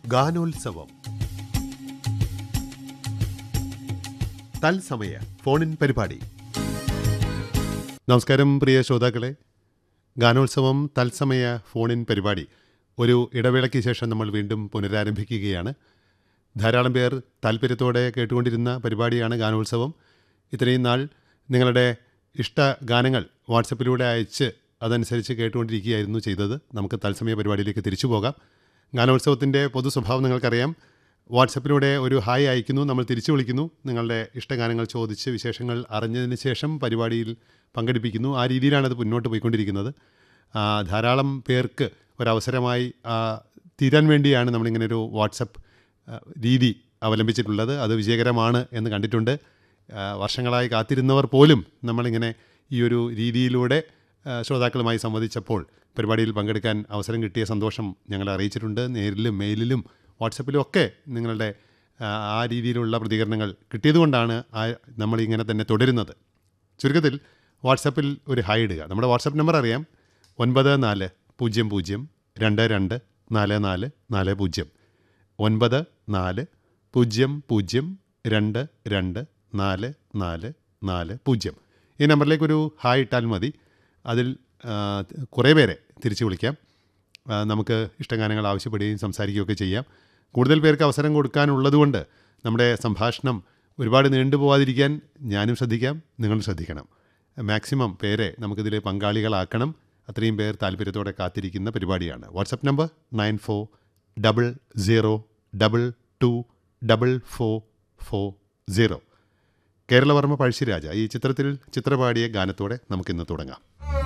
ഗാനോത്സവം തത്സമയ ഫോണിൻ പരിപാടി നമസ്കാരം പ്രിയ ശ്രോതാക്കളെ ഗാനോത്സവം തത്സമയ ഫോണിൻ പരിപാടി ഒരു ഇടവേളയ്ക്ക് ശേഷം നമ്മൾ വീണ്ടും പുനരാരംഭിക്കുകയാണ് ധാരാളം പേർ താല്പര്യത്തോടെ കേട്ടുകൊണ്ടിരുന്ന പരിപാടിയാണ് ഗാനോത്സവം ഇത്രയും നാൾ നിങ്ങളുടെ ഇഷ്ട ഗാനങ്ങൾ വാട്സപ്പിലൂടെ അയച്ച് അതനുസരിച്ച് കേട്ടുകൊണ്ടിരിക്കുകയായിരുന്നു ചെയ്തത് നമുക്ക് തത്സമയ പരിപാടിയിലേക്ക് തിരിച്ചു പോകാം ഗാനോത്സവത്തിൻ്റെ പൊതു സ്വഭാവം നിങ്ങൾക്കറിയാം വാട്സപ്പിലൂടെ ഒരു ഹായ് അയക്കുന്നു നമ്മൾ തിരിച്ചു വിളിക്കുന്നു നിങ്ങളുടെ ഇഷ്ടഗാനങ്ങൾ ചോദിച്ച് വിശേഷങ്ങൾ അറിഞ്ഞതിന് ശേഷം പരിപാടിയിൽ പങ്കെടുപ്പിക്കുന്നു ആ രീതിയിലാണ് അത് മുന്നോട്ട് പോയിക്കൊണ്ടിരിക്കുന്നത് ആ, ധാരാളം പേർക്ക് ഒരവസരമായി ആ, തീരാൻ വേണ്ടിയാണ് നമ്മളിങ്ങനെ ഒരു വാട്സപ്പ് ആ, രീതി അവലംബിച്ചിട്ടുള്ളത് അത് വിജയകരമാണ് എന്ന് കണ്ടിട്ടുണ്ട് ആ, വർഷങ്ങളായി കാത്തിരുന്നവർ പോലും നമ്മളിങ്ങനെ ഈ ഒരു രീതിയിലൂടെ ആ, ശ്രോതാക്കളുമായി സംവദിച്ചപ്പോൾ പരിപാടിയിൽ പങ്കെടുക്കാൻ അവസരം കിട്ടിയ സന്തോഷം ഞങ്ങളെ അറിയിച്ചിട്ടുണ്ട് നേരിലും മെയിലിലും വാട്സപ്പിലും ഒക്കെ നിങ്ങളുടെ ആ, ആ രീതിയിലുള്ള പ്രതികരണങ്ങൾ കിട്ടിയതുകൊണ്ടാണ് ആ നമ്മളിങ്ങനെ തന്നെ തുടരുന്നത് ചുരുക്കത്തിൽ വാട്സപ്പിൽ ഒരു ഹായ് ഇടുക നമ്മുടെ വാട്സപ്പ് നമ്പർ അറിയാം ഒൻപത് നാല് പൂജ്യം പൂജ്യം രണ്ട് രണ്ട് നാല് നാല് നാല് പൂജ്യം ഒൻപത് നാല് പൂജ്യം പൂജ്യം രണ്ട് രണ്ട് നാല് നാല് നാല് പൂജ്യം ഈ നമ്പറിലേക്ക് ഒരു ഹായ് ഇട്ടാൽ മതി അതിൽ ആ, കുറേ പേരെ തിരിച്ചു വിളിക്കാം ആ, നമുക്ക് ഇഷ്ടഗാനങ്ങൾ ആവശ്യപ്പെടുകയും സംസാരിക്കുകയൊക്കെ ചെയ്യാം കൂടുതൽ പേർക്ക് അവസരം കൊടുക്കാനുള്ളതുകൊണ്ട് നമ്മുടെ സംഭാഷണം ഒരുപാട് നീണ്ടുപോകാതിരിക്കാൻ ഞാനും ശ്രദ്ധിക്കാം നിങ്ങളും ശ്രദ്ധിക്കണം മാക്സിമം പേരെ നമുക്കിതിൽ പങ്കാളികളാക്കണം അത്രയും പേർ താല്പര്യത്തോടെ കാത്തിരിക്കുന്ന പരിപാടിയാണ് WhatsApp number nine four double zero double two double four four zero Keralavarma Pazhassiraja ഈ ചിത്രത്തിൽ ചിത്രപാടിയ ഗാനത്തോടെ നമുക്കിന്ന് തുടങ്ങാം